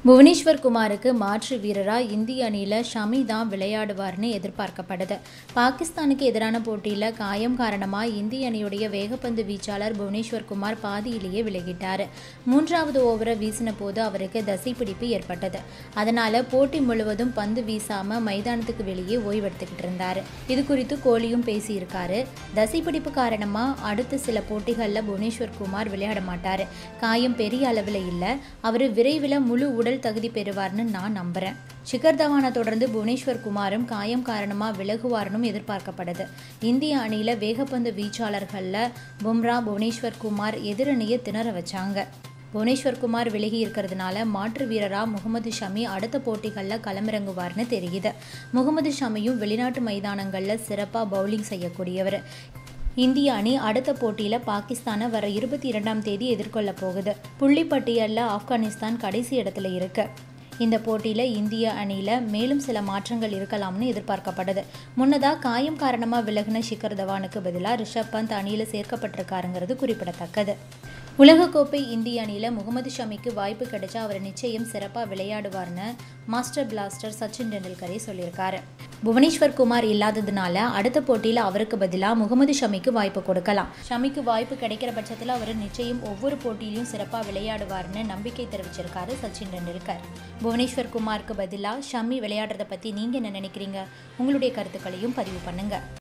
புவனேஸ்வர் குமாருக்கு மாற்று வீரராக இந்திய அணியில் ஷமி தான் விளையாடுவார்னு எதிர்பார்க்கப்படுது பாகிஸ்தானுக்கு எதிரான போட்டியில் காயம் காரணமாக இந்திய அணியுடைய வேகப்பந்து வீச்சாளர் புவனேஸ்வர் குமார் பாதியிலேயே விலகிட்டார் மூன்றாவது ஓவரை வீசின போது அவருக்கு தசைப்பிடிப்பு ஏற்பட்டது அதனால் போட்டி முழுவதும் பந்து வீசாமல் மைதானத்துக்கு வெளியே ஓய்வெடுத்துக்கிட்டு இருந்தார் இது குறித்து கோலியும் பேசியிருக்காரு தசைப்பிடிப்பு காரணமாக அடுத்த சில போட்டிகளில் புவனேஸ்வர் குமார் விளையாட மாட்டார் காயம் பெரிய அளவில் இல்லை அவர் விரைவில் முழு உடல் தகுதி பெறுவார்னு நான் நம்புகிறேன் ஷிகர் தவானை தொடர்ந்து புவனேஸ்வர் குமாரும் காயம் காரணமாக விலகுவார்னும் எதிர்பார்க்கப்படுது இந்திய அணியில் வேகப்பந்து வீச்சாளர்களில் பும்ரா புவனேஸ்வர் குமார் எதிரணியை திணற வச்சாங்க புவனேஸ்வர் குமார் விலகி இருக்கிறதுனால மாற்று வீரரா முகமது ஷமி அடுத்த போட்டிகளில் களமிறங்குவார்னு தெரியுது முகமது ஷமியும் வெளிநாட்டு மைதானங்களில் சிறப்பாக பவுலிங் செய்யக்கூடியவர் இந்திய அணி அடுத்த போட்டியில் பாகிஸ்தானை வர இருபத்தி இரண்டாம் தேதி எதிர்கொள்ள போகுது புள்ளி பட்டியலில் ஆப்கானிஸ்தான் கடைசி இடத்துல இருக்கு இந்த போட்டியில் இந்திய அணியில் மேலும் சில மாற்றங்கள் இருக்கலாம்னு எதிர்பார்க்கப்படுது முன்னதாக காயம் காரணமாக விலகின ஷிகர் தவானுக்கு பதிலாக ரிஷப் பந்த் அணியில் சேர்க்கப்பட்டிருக்காருங்கிறது குறிப்பிடத்தக்கது உலகக்கோப்பை இந்திய அணியில் முகமது ஷமிக்கு வாய்ப்பு கிடைச்சா அவர் நிச்சயம் சிறப்பாக விளையாடுவார்னு மாஸ்டர் பிளாஸ்டர் சச்சின் டெண்டுல்கரே சொல்லியிருக்காரு புவனேஸ்வர் குமார் இல்லாததுனால அடுத்த போட்டியில் அவருக்கு பதிலாக முகமது ஷமிக்கு வாய்ப்பு கொடுக்கலாம் ஷமிக்கு வாய்ப்பு கிடைக்கிற பட்சத்தில் அவர் நிச்சயம் ஒவ்வொரு போட்டியிலையும் சிறப்பாக விளையாடுவார்னு நம்பிக்கை தெரிவிச்சிருக்காரு சச்சின் டெண்டுல்கர் புவனேஸ்வர் குமாருக்கு பதிலாக ஷமி விளையாடுறத பற்றி நீங்கள் என்ன நினைக்கிறீங்க உங்களுடைய கருத்துக்களையும் பதிவு பண்ணுங்கள்